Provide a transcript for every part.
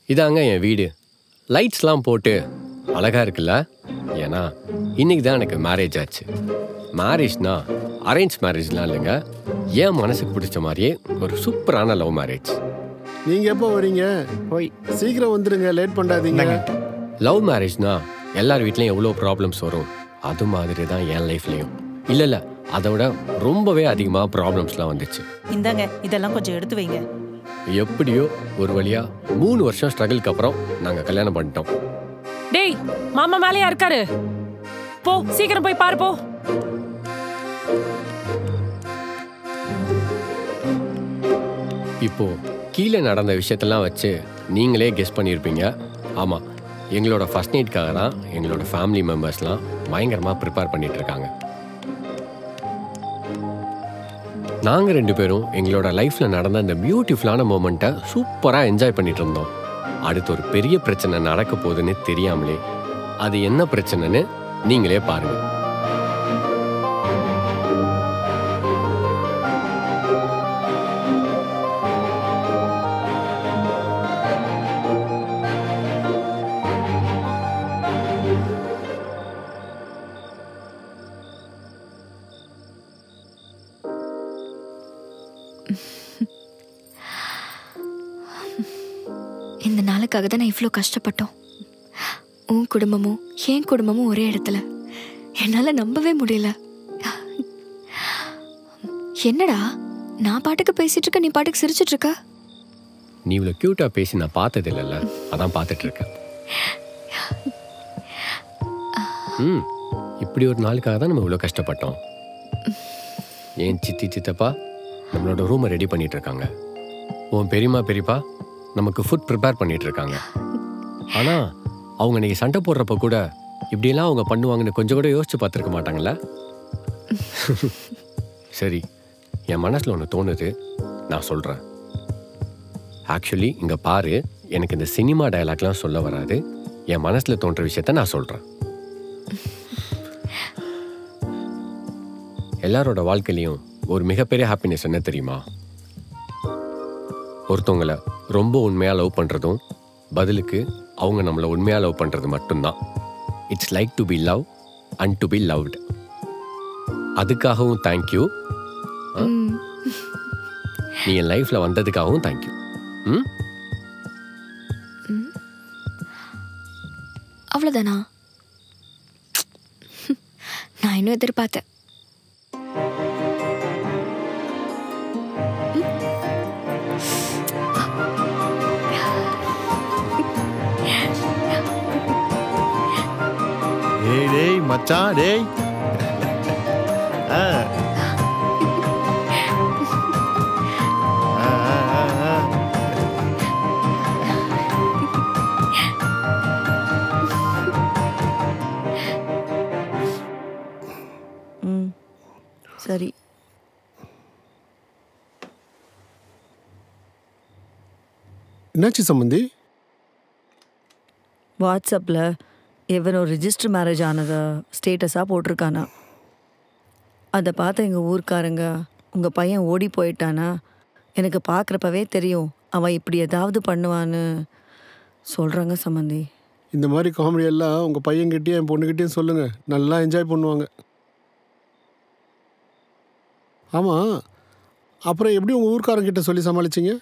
இதாங்க என் வீடு லைட்ஸ்லாம் போட்டு அழகா இருக்குல்ல ஏன்னா இன்னைக்கு தான் எனக்கு மேரேஜ் ஆச்சு மேரேஜ்னா அரேஞ்ச் மேரேஜ்லாம் இல்லைங்க என் மனசுக்கு பிடிச்ச மாதிரியே ஒரு சூப்பரான லவ் மேரேஜ் நீங்க எப்போ வரீங்க போய் சீக்கிரம் வந்துருங்க லேட் பண்ணாதீங்க லவ் மேரேஜ்னா எல்லார் வீட்லேயும் எவ்வளோ ப்ராப்ளம்ஸ் வரும் அது மாதிரி தான் என் லைஃப்லேயும் இல்லை இல்லை அதை விட ரொம்பவே அதிகமாக ப்ராப்ளம்ஸ்லாம் வந்துச்சு இந்தாங்க இதெல்லாம் கொஞ்சம் எடுத்து வைங்க எப்படியோ ஒரு வழியா மூணு வருஷம் ஸ்ட்ரகிள்க்கு அப்புறம் நாங்கள் கல்யாணம் பண்ணிட்டோம் டேய் மாமா மேலேயா இருக்காரு போ சீக்கிரம் போய் பாரு போ இப்போ கீழே நடந்த விஷயத்தெல்லாம் வச்சு நீங்களே கெஸ் பண்ணியிருப்பீங்க ஆமாம் எங்களோட ஃபர்ஸ்ட் நைட்காக தான் எங்களோட ஃபேமிலி மெம்பர்ஸ்லாம் பயங்கரமாக ப்ரிப்பேர் பண்ணிட்டு இருக்காங்க நாங்கள் ரெண்டு பேரும் எங்களோட லைஃப்பில் நடந்த அந்த பியூட்டிஃபுல்லான மூமெண்ட்டை சூப்பராக என்ஜாய் பண்ணிட்டு இருந்தோம் அடுத்து ஒரு பெரிய பிரச்சனை நடக்க போகுதுன்னு தெரியாமலே அது என்ன பிரச்சனைன்னு நீங்களே பாருங்கள் இந்த நாளுக்காக தான் நான் இவ்வளோ கஷ்டப்பட்டோம் உன் குடும்பமும் என் குடும்பமும் ஒரே இடத்துல என்னால் நம்பவே முடியல என்னடா நான் பாட்டுக்கு பேசிட்டு இருக்க நீ பாட்டுக்கு சிரிச்சிட்டு இருக்க நீ இவ்வளோ க்யூட்டாக பேசி நான் பார்த்தது இல்லைல்ல அதான் பார்த்துட்டு இருக்கேன் ம் இப்படி ஒரு நாளுக்காக தான் நம்ம இவ்வளோ கஷ்டப்பட்டோம் ஏன் சித்தி சித்தப்பா நம்மளோட ரூமை ரெடி பண்ணிட்டு இருக்காங்க உன் பெரியம்மா பெரியப்பா நமக்கு ஃபுட் ப்ரிப்பேர் பண்ணிட்டு இருக்காங்க ஆனால் அவங்க இன்னைக்கு சண்டை போடுறப்ப கூட இப்படியெல்லாம் அவங்க பண்ணுவாங்கன்னு கொஞ்சம் கூட யோசிச்சு பார்த்துருக்க மாட்டாங்களா சரி என் மனசில் ஒன்று தோணுது நான் சொல்கிறேன் ஆக்சுவலி இங்கே பாரு எனக்கு இந்த சினிமா டயலாக்லாம் சொல்ல வராது என் மனசில் தோன்ற விஷயத்த நான் சொல்கிறேன் எல்லாரோட வாழ்க்கையிலையும் ஒரு மிகப்பெரிய ஹாப்பினஸ் என்ன தெரியுமா ஒருத்தவங்கள ரொம்ப உண்மையாக லவ் பண்ணுறதும் பதிலுக்கு அவங்க நம்மளை உண்மையாக லவ் பண்ணுறது மட்டும்தான் it's like to be love and to be loved அதுக்காகவும் தேங்க்யூ ம், நீ என் லைஃப்பில் வந்ததுக்காகவும் தேங்க்யூ ம் அவ்வளோதானா நான் இன்னும் எதிர்பார்த்தேன் டேய் டேய் மச்சான் டேய் ஆ. ஆ, ஆ, ஆ, ஆ. ம் சரி என்னாச்சு சம்பந்தி வாட்ஸ்அப்பில் எவனோ ரிஜிஸ்டர் மேரேஜ் ஆனதை ஸ்டேட்டஸாக போட்டிருக்கானா அதை பார்த்த எங்கள் ஊர்க்காரங்க உங்கள் பையன் ஓடி போயிட்டானா எனக்கு பார்க்குறப்பவே தெரியும் அவன் இப்படி ஏதாவது பண்ணுவான்னு சொல்கிறாங்க சம்மந்தி இந்த மாதிரி காமெடி எல்லாம் உங்கள் பையன்கிட்டயும் என் பொண்ணுகிட்டயும் சொல்லுங்க நல்லா என்ஜாய் பண்ணுவாங்க ஆமாம் அப்புறம் எப்படி உங்கள் ஊர்க்காரங்கிட்ட சொல்லி சமாளிச்சிங்க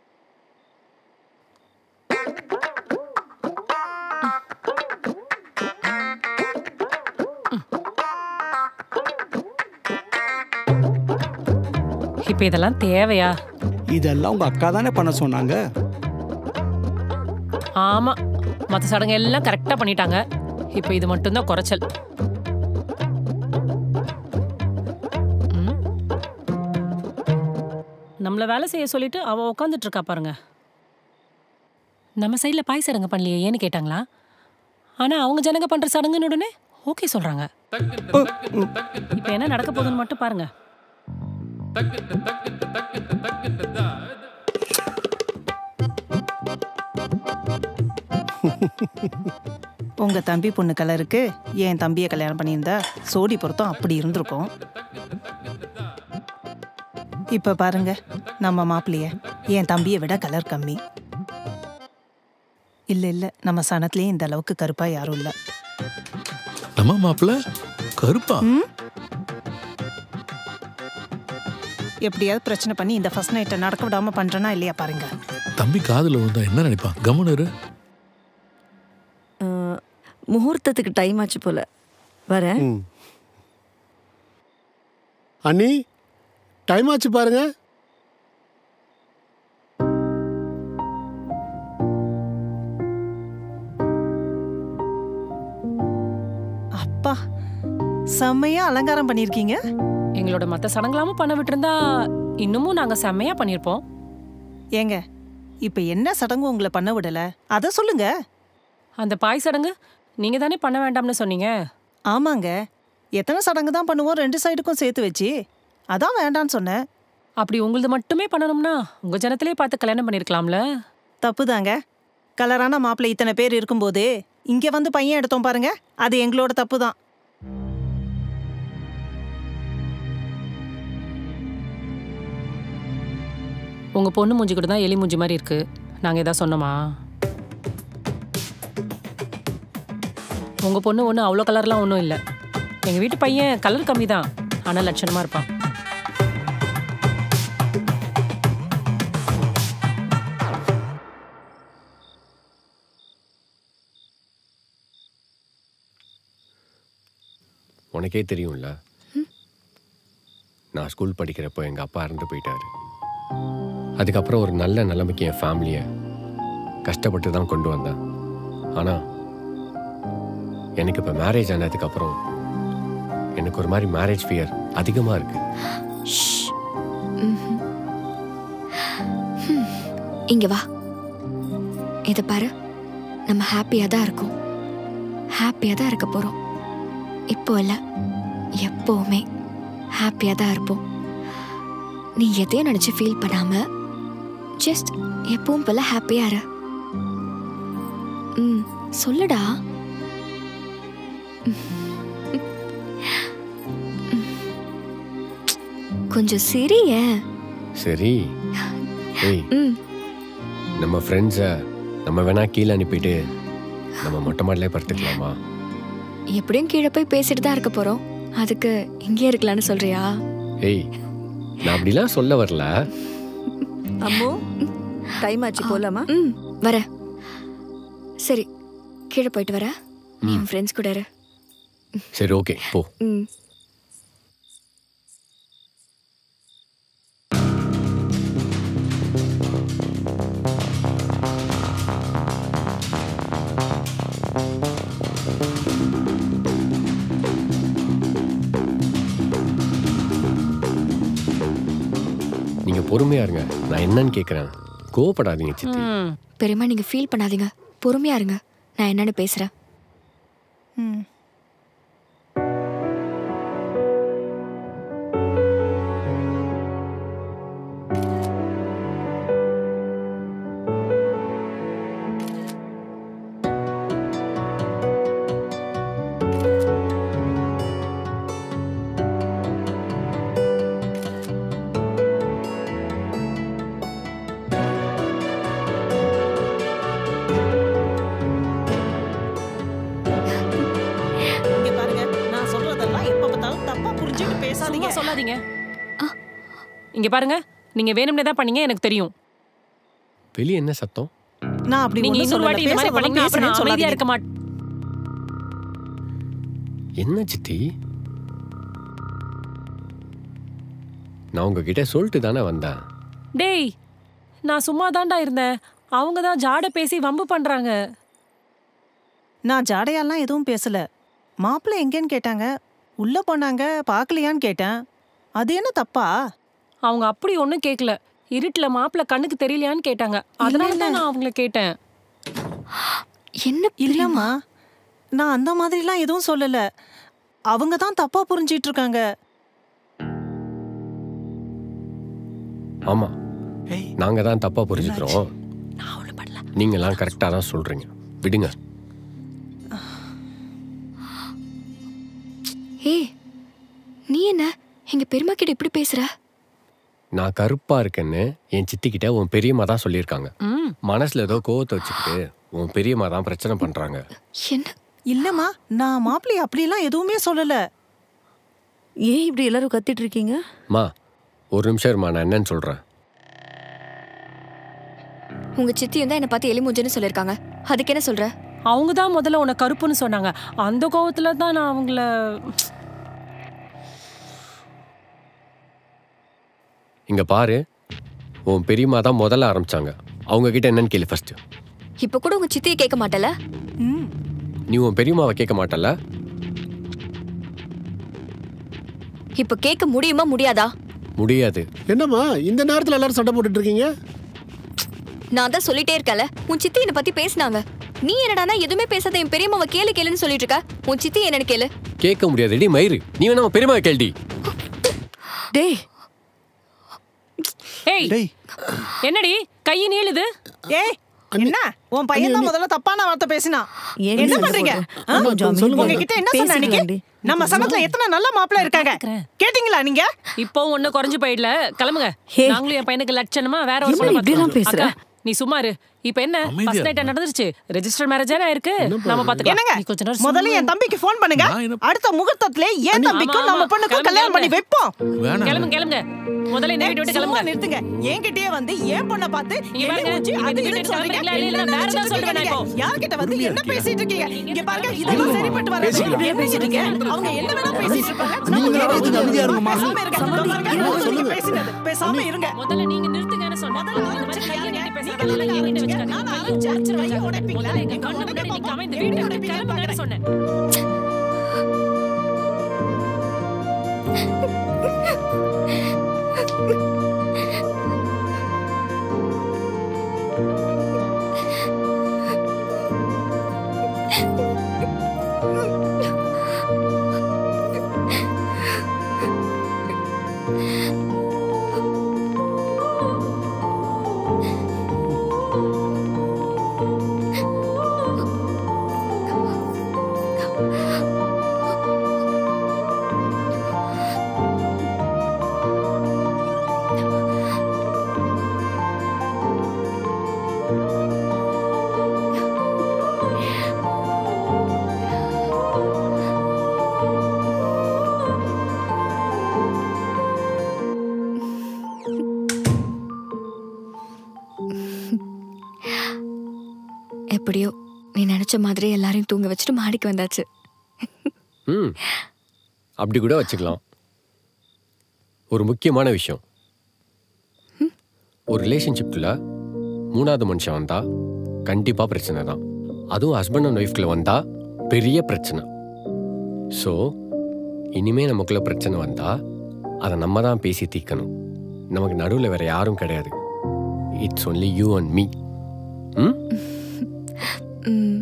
இப்ப இதெல்லாம் தேவையா இதெல்லாம் உங்க அக்கா தானே பண்ண சொன்னாங்க ஆமா மத்த சடங்கு எல்லாம் கரெக்டா பண்ணிட்டாங்க இப்ப இது மட்டும்தான் குறைச்சல் ம். நம்மள வேலை செய்ய சொல்லிட்டு அவ உட்காந்துட்டு இருக்கா பாருங்க நம்ம சைடுல பாய் சடங்கு பண்ணலையே ஏன்னு கேட்டாங்களா ஆனா அவங்க ஜனங்க பண்ற சடங்குன்னு உடனே ஓகே சொல்றாங்க இப்ப என்ன நடக்க போகுதுன்னு மட்டும் பாருங்க உங்கள் தம்பி பொண்ணு கலருக்கு என் தம்பியை கல்யாணம் பண்ணியிருந்தா சோடி பொருத்தம் அப்படி இருந்திருக்கும் இப்போ பாருங்க நம்ம மாப்பிள்ளைய என் தம்பியை விட கலர் கம்மி இல்ல இல்ல நம்ம சனத்திலேயே இந்த அளவுக்கு கருப்பா யாரும் இல்ல நம்ம மாப்பிள்ள கருப்பா ம்? எப்படியாவது பிரச்சனை பண்ணி இந்த ஃபர்ஸ்ட் நைட்டை நடக்க விடாம பண்றேனா இல்லையா பாருங்க தம்பி காதுல விழுந்தா என்ன நினைப்பான் கம்முனு இரு. அஹ், முகூர்த்தத்துக்கு டைம் ஆச்சு போல வரேன் ம் அண்ணி டைம் ஆச்சு பாருங்க அப்பா செம்மையா அலங்காரம் பண்ணிருக்கீங்க எங்களோட மத்த சடங்கலாமும் பண்ண விட்டுருந்தா இன்னமும் நாங்க செம்மையா பண்ணிருப்போம் ஏங்க இப்ப என்ன சடங்கு உங்களை பண்ண விடல அத சொல்லுங்க அந்த பாய் சடங்கு நீங்க தானே பண்ண வேண்டாம்னு சொன்னீங்க ஆமாங்க எத்தனை சடங்கு தான் பண்ணுவோம் ரெண்டு சைடுக்கும் சேர்த்து வச்சு அதான் வேண்டான்னு சொன்னேன் அப்படி உங்களது மட்டுமே பண்ணணும்னா உங்க ஜனத்திலே பார்த்து கல்யாணம் பண்ணிருக்கலாம்ல தப்புதாங்க கலரான மாப்பிள்ளை இத்தனை பேர் இருக்கும்போது இங்க வந்து பையன் எடுத்தோம் பாருங்க அது எங்களோட தப்பு தான் உங்க பொண்ணு மூஞ்சி கூட தான் எலி மூஞ்சி மாதிரி இருக்கு நாங்க ஏதாவது சொன்னோமா உங்க பொண்ணு ஒன்றும் அவ்வளோ கலர்லாம் ஒன்றும் இல்லை எங்க வீட்டு பையன் கலர் கம்மி தான் ஆனால் லட்சணமா இருப்பான் உனக்கே தெரியும்ல நான் ஸ்கூல் படிக்கிறப்போ எங்கள் அப்பா இறந்து போயிட்டாரு அதுக்கப்புறம் ஒரு நல்ல நிலைமைக்கு என் ஃபேமிலியை கஷ்டப்பட்டு தான் கொண்டு வந்தேன் ஆனால் எனக்கு இப்போ மேரேஜ் ஆனதுக்கப்புறம் எனக்கு ஒரு மாதிரி மேரேஜ் ஃபியர் அதிகமாக இருக்கு ஷ். ம்ஹும். ஹம். இங்க வா இத பாரு நம்ம ஹாப்பியா தான் இருக்கோம் ஹாப்பியா தான் இருக்க போறோம் இப்போ இல்ல எப்பவுமே ஹாப்பியா தான் இருப்போம் நீ எதையும் நினைச்சு ஃபீல் பண்ணாம ஜஸ்ட் எப்பவும் போல ஹாப்பியா இரு ம் சொல்லுடா கொஞ்சம் சிரியேன் சரி ஏய் ம் நம்ம ஃப்ரெண்ட்ஸை நம்ம வேணா கீழே அனுப்பிட்டு நம்ம மொட்டை மாடலே படுத்துக்கலாமா எப்படியும் கீழே போய் பேசிட்டு தான் இருக்க போறோம் அதுக்கு இங்கே இருக்கலாம்னு சொல்றியா ஏய் நான் அப்படிலாம் சொல்ல வரல அம்மு டைம் ஆச்சு போலாமா ம் வர சரி கீழே போயிட்டு வர நீ உன் ஃப்ரெண்ட்ஸ் கூட இரு சரி ஓகே போ ம் நீங்க பொறுமையா இருங்க நான் என்னன்னு கேக்குறேன் கோவப்படாதீங்க சித்தி ம் பெரியம்மா நீங்க ஃபீல் பண்ணாதீங்க பொறுமையா இருங்க நான் என்னன்னு பேசுறேன் ம். இங்க பாருங்க நான் சொல்றதெல்லாம் எப்ப பார்த்தாலும் தப்பா புரிஞ்சுட்டு பேசாதீங்க சும்மா சொல்லாதீங்க இங்க பாருங்க நீங்க வேணும்னே தான் பண்ணீங்க எனக்கு தெரியும் வெளியே என்ன சத்தம் நான் அப்படி நீங்க ஒண்ணும் இன்னொரு சொல்லல. வாட்டி இந்த மாதிரி பேசுறதெல்லாம் பண்ணீங்கன்னா அப்புறம் நான் பேசுறேன்னு அமைதியா சொல்லாதீங்க. இருக்க மாட்டேன் என்ன சித்தி நான் உங்ககிட்ட சொல்லிட்டு தானே வந்தேன் டேய் நான் சும்மா தான்டா இருந்தேன் அவங்க தான் ஜாட பேசி வம்பு பண்றாங்க நான் ஜாடையாலாம் எதுவும் பேசல மாப்பிள்ளை எங்கேன்னு கேட்டாங்க உள்ள போனாங்க பார்க்கலையான்னு கேட்டேன் அது என்ன தப்பா அவங்க அப்படி ஒண்ணும் கேட்கல இருட்டுல மாப்பிள்ள கண்ணுக்கு தெரியலையான்னு கேட்டாங்க அதனால தான் நான் அவங்கள கேட்டேன் என்ன பிரியமா இல்லம்மா நான் அந்த மாதிரிலாம் எதுவும் சொல்லல அவங்க தான் தப்பா புரிஞ்சிட்டு இருக்காங்க ஆமா ஏய் நாங்க தான் தப்பா புரிஞ்சுக்கிறோம் நான் ஒண்ணும் பண்ணல நீங்களாம் கரெக்டாக தான் சொல்றீங்க விடுங்க ஏய் நீ என்ன எங்க பெரியம்மா கிட்ட இப்படி பேசுற நான் கருப்பா இருக்கேன்னு என் சித்தி கிட்ட உன் பெரியம்மா தான் சொல்லியிருக்காங்க ம் ம் மனசுல ஏதோ கோவத்தை வச்சுக்கிட்டு உன் பெரியம்மா தான் பிரச்சனை பண்றாங்க என்ன இல்லம்மா நான் மாப்பிள்ளை அப்படிலாம் எதுவுமே சொல்லல ஏன் இப்படி எல்லாரும் கத்திட்டு இருக்கீங்க மா ஒரு நிமிஷம் இருமா நான் என்னன்னு சொல்றேன் உங்க சித்தியும் தான் என்ன பார்த்து எலிமூஞ்சுன்னு சொல்லிருக்காங்க அதுக்கு என்ன சொல்ற அவங்க தான் முதல்ல உன்னை கருப்புன்னு சொன்னாங்க அந்த கோவத்துல தான் நான் அவங்கள இங்க பாரு உன் பெரியம்மா தான் முதல்ல ஆரம்பிச்சாங்க அவங்க கிட்ட என்னன்னு கேளு ஃபர்ஸ்ட் இப்ப கூட உங்க சித்தியை கேட்க மாட்டல ம் நீ உன் பெரியம்மாவை கேட்க மாட்டல இப்ப கேட்க முடியுமா முடியாதா முடியாது என்னம்மா இந்த நேரத்தில் எல்லாரும் சண்டை போட்டுட்டு இருக்கீங்க நான் தான் சொல்லிட்டே இருக்கல உன் சித்தி என்ன பத்தி பேசினாங்க நீ என்னடானா எதுவுமே பேசாத என் பெரியம்மாவை கேளு கேளுன்னு சொல்லிட்டு இருக்க உன் சித்தி என்னன்னு கேளு கேட்க முடியாது டி மயிறு நீ வேணா உன் பெரியம்மாவை கேள்டி டேய் ஏய் டேய் என்னடி கை நீளுது ஏய் என்ன உன் பையன் தான் முதல்ல தப்பான வார்த்தை பேசினா ஏன் என்ன நீ பண்றீங்க சொல்ற? ஆ? கொஞ்சம் அமைதியா சொல்லுங்க. உங்ககிட்ட என்ன சொன்ன அன்னைக்கு? பேசிக்கலாம்டி. நம்ம சங்கத்துல எத்தனை நல்ல மாப்பிள்ளை இருக்காங்க கேட்டீங்களா நீங்க இப்போ ஒண்ணு குறைஞ்சு போயிடல கிளம்புங்க ஹே. நாங்களும் என் பையனுக்கு லட்சணமா வேற ஒரு என்ன பொண்ணை இப்படி எல்லாம் பார்த்துக்கிறோம். பேசுற? அக்கா, நீ சும்மா இரு இப்போ என்ன அமைதியா ஃபர்ஸ்ட் நைட் இருங்க. நடந்துருச்சு ரெஜிஸ்டர் மேரேஜ் இருக்கு நம்ம பாத்துக்கலாம் என்னங்க நீ கொஞ்ச நேரம் முதல்ல சும்மா என் தம்பிக்கு ஃபோன் பண்ணுங்க நான் என்ன- அடுத்த முகூர்த்தத்துல என் ஆமா, தம்பிக்கும் ஆமா. நம்ம பொண்ணுக்கும் கிளம்பு, கல்யாணம் பண்ணி கிளம்பு. வைப்போம் வேணாம் கிளம்புங்க கிளம்புங்க முதல்ல இந்த வீட்டை விட்டு சும்மா கிளம்புங்க நிறுத்துங்க என்கிட்டயே வந்து என் பொண்ணை பார்த்து இங்க என்ன பாருங்க, மூஞ்சி, நீங்க அது இந்த இதுன்னு வீட்டை சொல்றீங்க. கிளம்புறீங்களா? இல்ல, இல்ல, என்ன வேற ஏதாவது நினைச்சிட்டு சொல்றேன் நான் இருக்கீங்க? யார்கிட்ட வந்து பொறுமையா என்ன இருக்கியா? பேசிட்டு இருக்கீங்க இங்க பாருங்க இதெல்லாம் சரிப்பட்டு வராது பேசிக்கலாம். என்ன பேசிட்டு இருக்கீங்க? அவங்க என்ன வேணா பேசிட்டு இருப்பாங்க நீங்க நம்ம கொஞ்சம் கேட்டுட்டு அமைதியா இருங்கம்மா. பேசாம இருங்க. இதோ பாருங்க, இருங்க, நீங்க சொல்லுங்க. பேசினது. பேசாம இருங்க முதல்ல நீங்க நிறுத்துங்கன்னு சொன்னேன் முதல்ல இந்த மாதிரி கையை நீட்டி பேசாத, நீங்க அதெல்லாம் என்கிட்ட வச்சுக்காதீங்க. நான் கையை ஆரம்பிச்சேன். உடைச்சிருவேன். கையை உடைப்பீங்களா? முதல்ல எங்க எங்க கண்ணு முன்னாடி உடைப்பீங்க? நிக்காம இந்த எப்படி வீட்டை விட்டு உடைப்பீங்கன்னு கிளம்புங்கன்னு சொன்னேன் எப்படியோ நீ நினைச்ச மாதிரி எல்லாரையும் தூங்க வச்சுட்டு மாடிக்கு வந்தாச்சு ம் அப்படி கூட வச்சுக்கலாம் ஒரு முக்கியமான விஷயம் ஒரு ரிலேஷன்ஷிப்பில் மூணாவது மனுஷன் வந்தா கண்டிப்பாக பிரச்சனை தான் அதுவும் ஹஸ்பண்ட் அண்ட் ஒய்ஃப்குள்ள வந்தா பெரிய பிரச்சனை ஸோ இனிமே நமக்குள்ள பிரச்சனை வந்தா அதை நம்ம தான் பேசி தீர்க்கணும் நமக்கு நடுவில் வேற யாரும் கிடையாது it's only you and me ம் ம்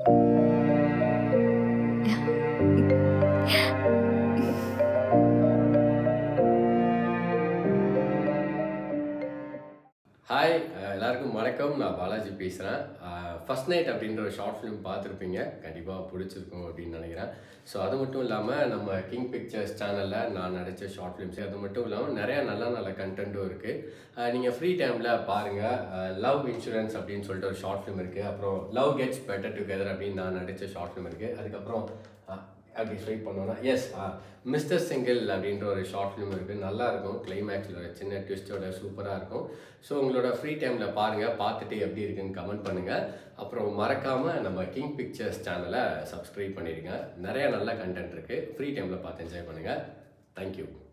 ஹாய் எல்லாருக்கும் வணக்கம் நான் பாலாஜி பேசுகிறேன் ஃபர்ஸ்ட் நைட் அப்படின்ற ஒரு ஷார்ட் ஃபிலிம் பார்த்துருப்பீங்க கண்டிப்பாக பிடிச்சிருக்கும் அப்படின்னு நினைக்கிறேன் ஸோ அது மட்டும் இல்லாமல் நம்ம கிங் பிக்சர்ஸ் சேனலில் நான் நடித்த ஷார்ட் ஃபிலிம்ஸ் அது மட்டும் இல்லாமல் நிறையா நல்ல நல்ல கண்டென்ட்டும் இருக்குது நீங்கள் ஃப்ரீ டைமில் பாருங்கள் லவ் இன்சூரன்ஸ் அப்படின்னு சொல்லிட்டு ஒரு ஷார்ட் ஃபிலிம் இருக்குது அப்புறம் லவ் கெட்ஸ் பெட்டர் டுகெதர் அப்படின்னு நான் நடித்த ஷார்ட் ஃபிலிம் இருக்குது அதுக்கப்புறம் அஹ், அப்படி ஸ்ட்ரைட் பண்ணோன்னா எஸ் மிஸ்டர் சிங்கிள் அப்படின்ற ஒரு ஷார்ட் ஃபிலிம் இருக்குது நல்லா இருக்கும் கிளைமேக்ஸில் ஒரு சின்ன ட்விஸ்டோட சூப்பராக இருக்கும் ஸோ உங்களோட ஃப்ரீ டைமில் பாருங்கள் பார்த்துட்டு எப்படி இருக்குன்னு கமெண்ட் பண்ணுங்கள் அப்புறம் மறக்காமல் நம்ம கிங் பிக்சர்ஸ் சேனலை சப்ஸ்கிரைப் பண்ணிடுங்க நிறைய நல்ல கண்டென்ட் இருக்குது ஃப்ரீ டைமில் பார்த்து என்ஜாய் பண்ணுங்கள் தேங்க்யூ